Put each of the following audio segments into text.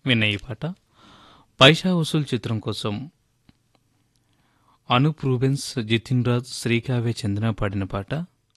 విన్న ఈ పాట పైసా వసూల్ చిత్రం కోసం అనూప్ రూబెన్స్ జితిన్ రాజ్ శ్రీకావ్య చందన పాడిన పాట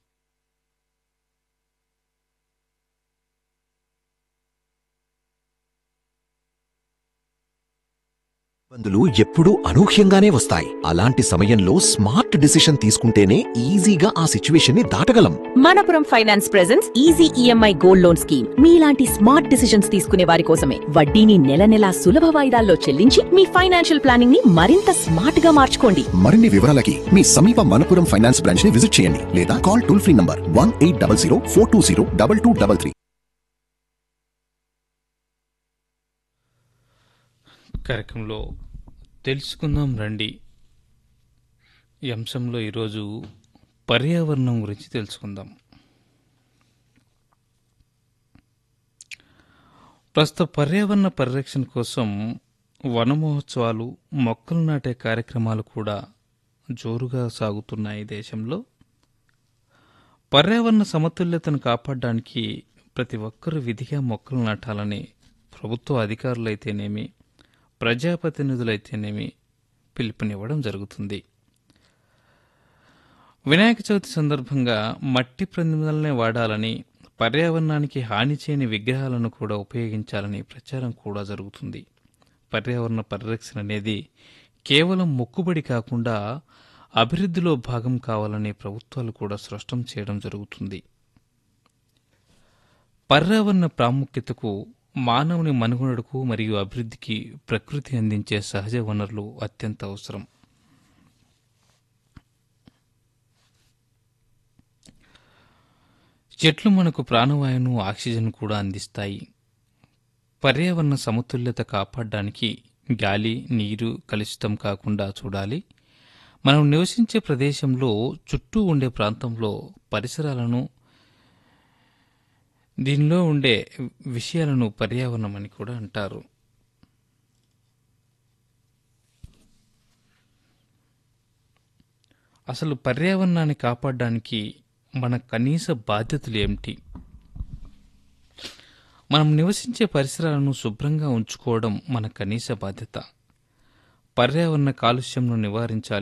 ఇబ్బందులు ఎప్పుడూ అనూహ్యంగానే వస్తాయి అలాంటి సమయంలో స్మార్ట్ డిసిషన్ తీసుకుంటేనే ఈజీగా ఆ సిచ్యువేషన్ ని దాటగలం Manappuram finance presents easy EMI gold loan scheme మీలాంటి స్మార్ట్ డిసిషన్స్ తీసుకునే వారి కోసమే వడ్డీని నెల నెలా సులభ వాయిదాల్లో చెల్లించి మీ ఫైనాన్షియల్ ప్లానింగ్ ని మరింత స్మార్ట్ గా మార్చుకోండి మరిన్ని వివరాలకి మీ సమీప మనపురం ఫైనాన్స్ బ్రాంచ్ ని విజిట్ చేయండి లేదా call toll free number one eight double zero four two zero double two double three కార్యక్రమంలో తెలుసుకుందాం రండి ఈ అంశంలో ఈరోజు పర్యావరణం గురించి తెలుసుకుందాం ప్రస్తుత పర్యావరణ పరిరక్షణ కోసం వన మహోత్సవాలు మొక్కలు నాటే కార్యక్రమాలు కూడా జోరుగా సాగుతున్నాయి దేశంలో పర్యావరణ సమతుల్యతను కాపాడడానికి ప్రతి ఒక్కరూ విధిగా మొక్కలు నాటాలని ప్రభుత్వ అధికారులైతేనేమి ప్రజాప్రతినిధులైతేనేమి పిలుపునివ్వడం జరుగుతుంది వినాయక చవితి సందర్భంగా మట్టి ప్రతిమలనే వాడాలని పర్యావరణానికి హాని చేయని విగ్రహాలను కూడా ఉపయోగించాలని ప్రచారం కూడా జరుగుతుంది పర్యావరణ పరిరక్షణ అనేది కేవలం మొక్కుబడి కాకుండా అభివృద్ధిలో భాగం కావాలని ప్రభుత్వాలు కూడా స్పష్టం చేయడం జరుగుతుంది పర్యావరణ ప్రాముఖ్యతకు మానవుని మనుగడకు మరియు అభివృద్ధికి ప్రకృతి అందించే సహజ వనరులు అత్యంత అవసరం చెట్లు మనకు ప్రాణవాయువును ఆక్సిజన్ కూడా అందిస్తాయి పర్యావరణ సమతుల్యత కాపాడడానికి గాలి నీరు కలుషితం కాకుండా చూడాలి మనం నివసించే ప్రదేశంలో చుట్టూ ఉండే ప్రాంతంలో పరిసరాలను దీనిలో ఉండే విషయాలను పర్యావరణం అని కూడా అంటారు అసలు పర్యావరణాన్ని కాపాడడానికి మన కనీస బాధ్యతలు ఏమిటి మనం నివసించే పరిసరాలను శుభ్రంగా ఉంచుకోవడం మన కనీస బాధ్యత పర్యావరణ కాలుష్యంను నివారించాలి